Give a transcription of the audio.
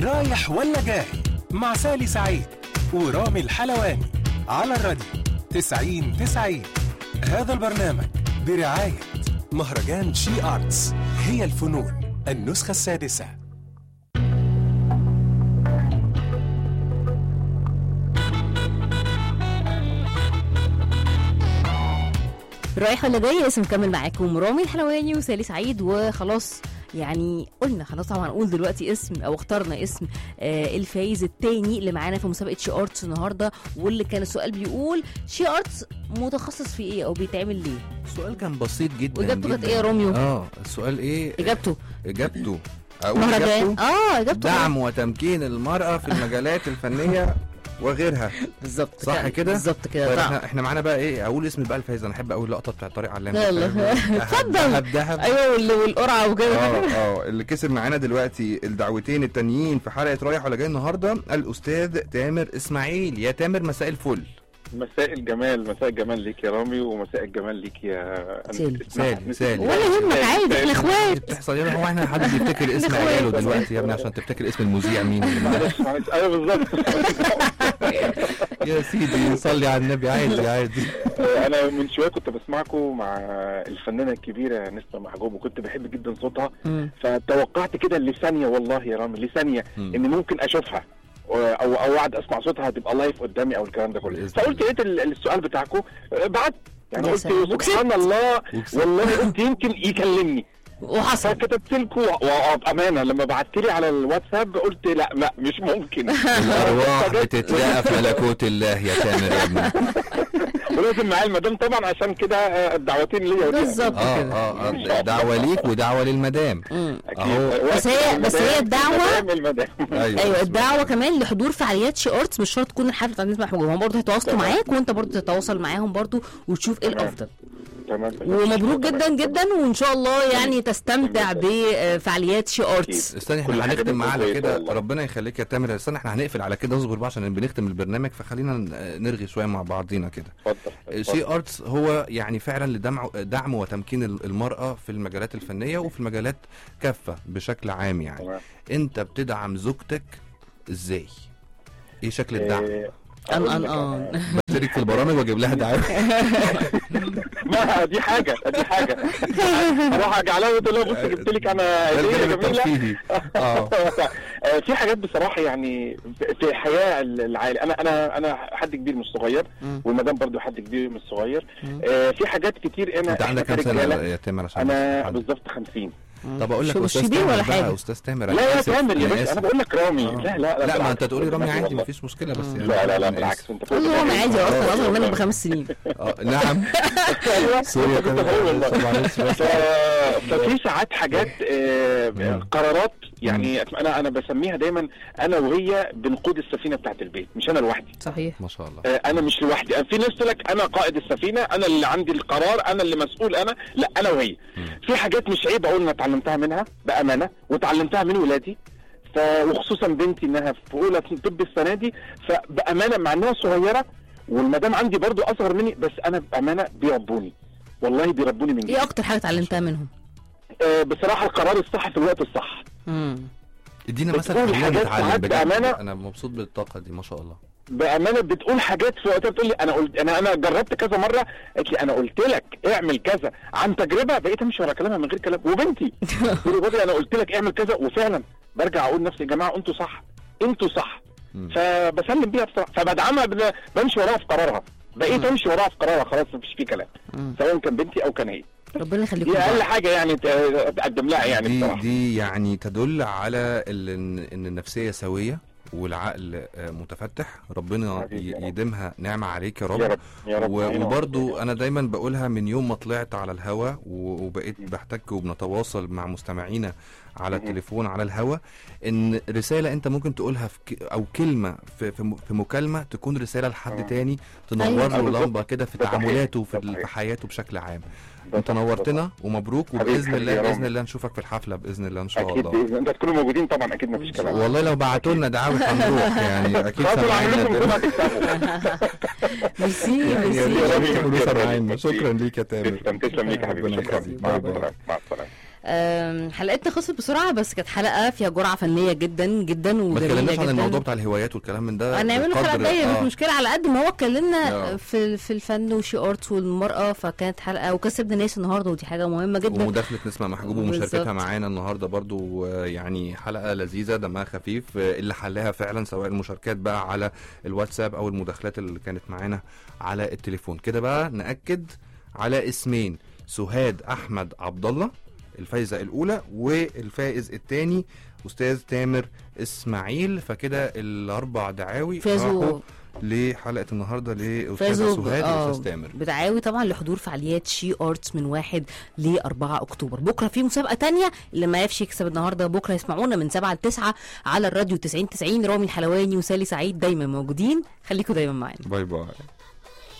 رايح ولا جاي مع سالي سعيد ورامي الحلواني على الراديو 90 90 هذا البرنامج برعاية مهرجان شي آرتس هي الفنون النسخة السادسة رايح ولا جاي لسه مكمل معاكم رامي الحلواني وسالي سعيد وخلاص يعني قلنا خلاص طبعا هنقول دلوقتي اسم او اخترنا اسم آه الفايز التاني اللي معانا في مسابقه شي ارتس النهارده واللي كان السؤال بيقول شي ارتس متخصص في ايه او بيتعمل ليه؟ السؤال كان بسيط جدا واجابته كانت جداً. ايه يا روميو؟ اه السؤال ايه اجابته اجابته اقول مهرجان اجابته اه اجابته دعم وتمكين المرأة في المجالات الفنية وغيرها بالظبط صح كده؟ بالظبط كده طيب طبعا. احنا احنا معانا بقى ايه اقول اسم بقى الفايز انا احب اقول اللقطه بتاعت طارق علام يلا. اتفضل. دهب دهب ايوه وال- والقرعه وكده اه اه اللي كسب معانا دلوقتي الدعوتين التانيين في حلقه رايح ولا جاي النهارده الاستاذ تامر اسماعيل يا تامر مساء الفل مساء الجمال مساء الجمال ليك يا رامي ومساء الجمال ليك يا سالي. سالي، سالي. ولا يهمك عادي احنا اخوات بتحصل يا هو احنا حد بيفتكر اسم إخوات. عياله دلوقتي يا ابني عشان تفتكر اسم المذيع مين اللي معاك. معلش معلش ايوه بالظبط يا سيدي صلي على النبي عادي عادي انا من شويه كنت بسمعكم مع الفنانه الكبيره نسمه محجوب وكنت بحب جدا صوتها مم. فتوقعت كده لثانيه والله يا رامي لثانيه مم. ان ممكن اشوفها او او اقعد اسمع صوتها هتبقى لايف قدامي او الكلام ده كله بإذن فقلت لقيت ال- السؤال بتاعكم بعت يعني يا قلت سلام. سبحان الله وكسبت. والله قلت يمكن يكلمني وحصل فكتبت لكم وبامانه لما بعت لي على الواتساب قلت لا لا مش ممكن الارواح بتتلاقى في ملكوت الله يا تامر يا ابني ولازم معايا المدام طبعا عشان كده آه، الدعوتين ليا وليها. بالظبط اه كده اه اه دعوه ليك ودعوه للمدام مم. أكيد. أهو. وقت بس هي- بس هي المدام- الدعوة- المدام المدام ايوه ايوه الدعوه كمان لحضور فعاليات شي ارتس مش شرط تكون الحفله بتاعت نسمع حجوم هم برضه هيتواصلوا تمام. معاك وانت برضه تتواصل معاهم برضه وتشوف ايه تمام. الافضل تمام ومبروك جدا جدا وان شاء الله يعني تستمتع بفعاليات شي ارتس استنى كل احنا حاجة هنختم معاه على كويسة كده والله. ربنا يخليك يا تامر استنى احنا هنقفل على كده اصبر بقى عشان بنختم البرنامج فخلينا ن- نرغي شويه مع بعضينا كده اتفضل شي ارتس هو يعني فعلا لدعم دعم وتمكين ال- المراه في المجالات الفنيه وفي المجالات كافه بشكل عام يعني تمام. انت بتدعم زوجتك ازاي ايه شكل الدعم إيه، ان أقول ان لك ان بشترك في البرامج واجيب لها دعايه ما دي حاجه دي حاجه اروح اجعلها وتقول لها بص جبت لك انا ده هديه الجانب جميله الترفيهي اه آه، في حاجات بصراحه يعني في الحياه العائله انا انا انا حد كبير مش صغير مم. والمدام برضو حد كبير مش صغير مم. آه، في حاجات كتير انا انت عندك إحنا كام سنه كرجالة، يا تامر عشان انا بس- بالظبط 50 طب اقول لك شو- مش استاذ كبير تامر ولا بقى، حاجة. استاذ تامر لا يا آسف، تامر يا أنا باشا آسف. انا بقول لك رامي آه. لا لا لا لا ما بالعكس. انت تقولي رامي عادي والله. مفيش مشكله بس يعني لا لا لا أنا بالعكس آسف. انت قول له رامي عادي اصلا اصغر منك بخمس سنين اه نعم سوري يا كنت تامر بقول والله. طبعا معلش بس. ف- ففي ساعات حاجات آه، مم. قرارات يعني انا انا بسميها دايما انا وهي بنقود السفينه بتاعت البيت مش انا لوحدي صحيح ما شاء الله آه، انا مش لوحدي في ناس تقول لك انا قائد السفينه انا اللي عندي القرار انا اللي مسؤول انا لا انا وهي مم. في حاجات مش عيب اقول انا اتعلمتها منها بامانه وتعلمتها من ولادي ف وخصوصا بنتي انها في اولى طب السنه دي فبامانه مع انها صغيره والمدام عندي برضو اصغر مني بس انا بامانه بيربوني والله بيربوني من ايه جديد اكتر حاجه اتعلمتها منهم آه، بصراحه القرار الصح في الوقت الصح امم ادينا بتقول مثلا خلينا حاجات نتعلم ساعات بجد بأمانة. انا مبسوط بالطاقه دي ما شاء الله بامانه بتقول حاجات في وقتها بتقول لي انا قلت انا انا جربت كذا مره قالت لي انا قلت لك اعمل كذا عن تجربه بقيت امشي ورا كلامها من غير كلام وبنتي تقول لي بابي انا قلت لك اعمل كذا وفعلا برجع اقول نفسي يا جماعه انتوا صح انتوا صح مم. فبسلم بيها بصراحه فبدعمها بن- بمشي وراها في قرارها بقيت مم. امشي وراها في قرارها خلاص مفيش فيه كلام مم. سواء كان بنتي او كان هي ربنا يخليكم دي اقل لبعض. حاجه يعني ت- تقدم لها يعني دي بصراحه دي يعني تدل على ال- ان إن النفسيه سويه والعقل آه، متفتح ربنا حبيبي يا ي- رب. يديمها نعمه عليك يا يا رب رب يا رب و- آمين. وبرضو انا دايما بقولها من يوم ما طلعت على الهوا و- وبقيت بحتك وبنتواصل مع مستمعينا على مهم. التليفون على الهوا ان رساله انت ممكن تقولها في ك- او كلمه في في م- في مكالمه تكون رساله لحد آه. تاني تنور أيوة. آه، له بالظبط. لمبه كده في ده صحيح. تعاملاته في ده ال- في صحيح. حياته بشكل عام ده انت صح، ده نورتنا ومبروك حبيبي، وباذن حبيبي الله يا باذن رامي. الله نشوفك في الحفله باذن الله ان شاء اكيد الله باذن انت تكونوا موجودين طبعا اكيد مفيش كلام والله لو بعتوا لنا دعاوي هنروح يعني اكيد خلاص انا عامل لكم سامعينا جمعه تكسبوا ميرسي يعني يا ميرسي ريت رامي، تكونوا ميرسي. سامعينا شكرا ليك يا تامر تسلم تسلم ليك يا حبيبي ربنا شكرا يخليك. مع باي باي. السلامه مع السلامه آم، حلقتنا خلصت بسرعه بس كانت حلقه فيها جرعه فنيه جدا جدا ما وجميله اتكلمناش عن جدا الموضوع بتاع الهوايات والكلام من ده هنعمله بقدر- حلقه جايه مش آه. مشكله على قد ما هو اتكلمنا آه. في في الفن وشي ارتس والمراه فكانت حلقه وكسبنا ناس النهارده ودي حاجه مهمه جدا ومداخله نسمع محجوب ومشاركتها بالظبط. معانا النهارده برضو آه، يعني حلقه لذيذه دمها خفيف آه، اللي حلاها فعلا سواء المشاركات بقى على الواتساب او المداخلات اللي كانت معانا على التليفون كده بقى ناكد على اسمين سهاد احمد عبد الله الفايزه الاولى والفائز الثاني استاذ تامر اسماعيل فكده الاربع دعاوي فازوا راحوا لحلقه النهارده لاستاذه فازوا ب- سهاد آه، واستاذ تامر بدعاوي طبعا لحضور فعاليات شي ارتس من 1 ل 4 اكتوبر بكره في مسابقه تانية اللي ما يعرفش يكسب النهارده بكره يسمعونا من 7 ل 9 على الراديو 90 90 رامي الحلواني وسالي سعيد دايما موجودين خليكم دايما معانا باي باي